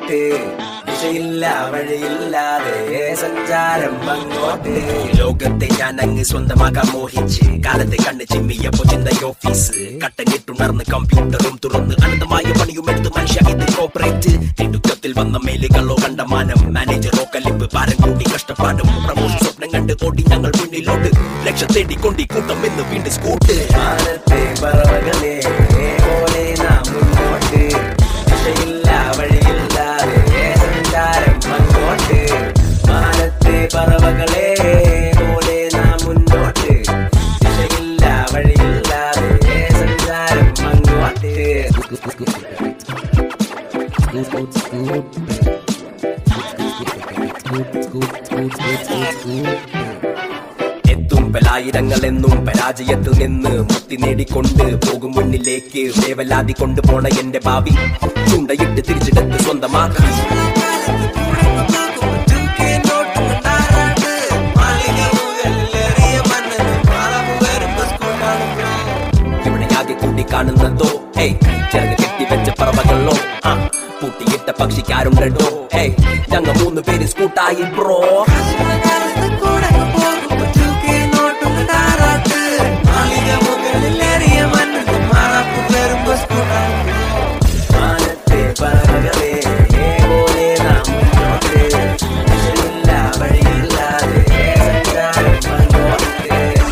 മുന്നോട്ട് ദിശയില്ല വഴിയില്ലാതെ സഞ്ചാരം അങ്ങോട്ട് ലോകത്തെ ഞാൻ അങ്ങ് സ്വന്തമാക്കാൻ മോഹിച്ച് കാലത്തെ കണ്ണ് ചിമ്മിയപ്പോ ചിന്ത ഓഫീസ് കട്ടങ്ങിട്ടുണർന്ന് കമ്പ്യൂട്ടറും തുറന്ന് അനന്തമായ പണിയും എടുത്ത് മനുഷ്യ ഇത് കോപ്പറേറ്റ് തിടുക്കത്തിൽ വന്ന മേലുകളോ കണ്ടമാനം മാനേജറോ കലിപ്പ് ഭാരം കൂടി കഷ്ടപ്പാടും പ്രമോഷൻ സ്വപ്നം കണ്ട് ഓടി ഞങ്ങൾ മുന്നിലോട്ട് ലക്ഷ്യം തേടിക്കൊണ്ടി കൂട്ടം എന്ന് വീണ്ടും സ്കൂട്ട് മാനത്തെ പറവകളെ പോലെ നാം മുന്നോട്ട് ദിശയില്ല വഴിയില്ലാതെ സഞ്ചാരം അങ്ങോട്ട് മാനത്തെ പറവകളെ പോലെ നാം മുന്നോട്ട് ദിശയില്ല വഴിയില്ലാതെ സഞ്ചാരം അങ്ങോട്ട് എത്തും പലായിരങ്ങൾ എന്നും പരാജയത്തിൽ നിന്ന് മുക്തി നേടിക്കൊണ്ട് പോകും മുന്നിലേക്ക് വേവലാതി കൊണ്ടുപോണ എന്റെ ഭാവി ചുണ്ടയിട്ട് തിരിച്ചെടുത്ത് സ്വന്തമാക്കി ഇവിടെ ആകെ കൂട്ടി കാണുന്നതോ ഏയ് ചിറക് കെട്ടിവെച്ച പറവകളോ ആ പൂട്ടിയിട്ട പക്ഷിക്കാരുണ്ടോ ഏയ് ഞങ്ങ മൂന്ന് പേര് സ്കൂട്ടായി ബ്രോ മാനത്തെ പറവകളെ പോലെ നാം മുന്നോട്ട് ദിശയില്ല വഴിയില്ലാതെ സഞ്ചാരം അങ്ങോട്ട്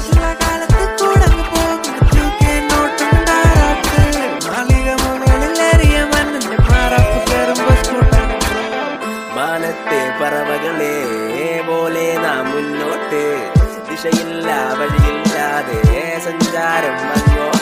മാനത്തെ പറവകളെ പോലെ നാം മുന്നോട്ട് ദിശയില്ല വഴിയില്ലാതെ സഞ്ചാരം അങ്ങോട്ട്